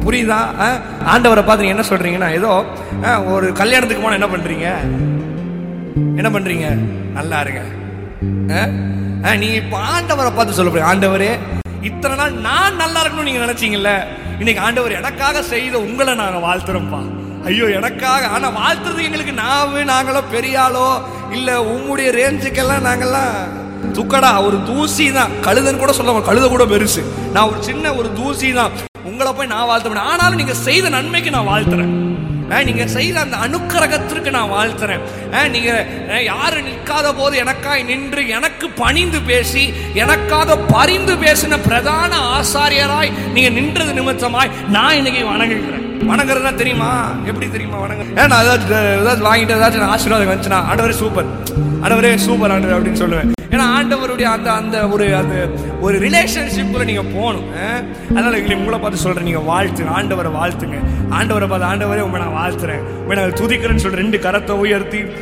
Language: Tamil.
புரியுதா ஆ? ஆண்டவரை பார்த்து நீங்க என்ன சொல்றீங்கன்னா ஏதோ ஆ, ஒரு கல்யாணத்துக்கு போனா என்ன பண்றீங்க என்ன பண்றீங்க நல்லா இருங்க ஆ? ஆ, நீங்க இப்ப ஆண்டவரை பார்த்து சொல்ல போறீங்க ஆண்டவரே இத்தனை நாள் நான் நல்லா இருக்கணும்னு நீங்க நினைச்சீங்கல்ல இன்னைக்கு ஆண்டவர் எனக்காக செய்த உங்களை நாங்க வாழ்த்துறோம்ப்பா ஐயோ எனக்காக ஆனா வாழ்த்துறது எங்களுக்கு நாவு நாங்களோ பெரிய ஆளோ இல்ல உங்களுடைய ரேஞ்சுக்கெல்லாம் நாங்கெல்லாம் துக்கடா ஒரு தூசி தான் கழுதன் கூட சொல்ல கழுத கூட பெருசு நான் ஒரு சின்ன ஒரு தூசி தான் உங்களை போய் நான் வாழ்த்த முடியும் ஆனாலும் நீங்க செய்த நன்மைக்கு நான் வாழ்த்துறேன் ஆ, நீங்க செய்த அந்த அனுக்கிரகத்திற்கு நான் வாழ்த்துறேன் ஆ, நீங்க ஆ, யாரு நிற்காத போது எனக்காய் நின்று எனக்கு பணிந்து பேசி எனக்காக பரிந்து பேசின பிரதான ஆசாரியராய் நீங்க நின்றது நிமித்தமாய் நான் இன்னைக்கு வணங்குகிறேன் வணங்குறதா தெரியுமா எப்படி தெரியுமா வணங்க ஏன் நான் ஏதாச்சும் ஏதாச்சும் வாங்கிட்டு ஏதாச்சும் நான் ஆசீர்வாதம் வந்துச்சுன்னா ஆண்டவரே சூப்பர் ஆண்டவரே சூப்பர் ஆண்டவர் அப்படின்னு சொல்லுவேன் ஏன்னா ஆண்டவருடைய அந்த அந்த ஒரு அந்த ஒரு ரிலேஷன்ஷிப்ல நீங்க போகணும் ஆ? அதனால எங்களை உங்களை பார்த்து சொல்றேன் நீங்க வாழ்த்துங்க ஆண்டவரை வாழ்த்துங்க ஆண்டவரை பார்த்து ஆண்டவரே உங்களை நான் வாழ்த்துறேன் உங்களை நான் துதிக்கிறேன்னு சொல்ற ரெண்டு கரத்தை உயர்த்தி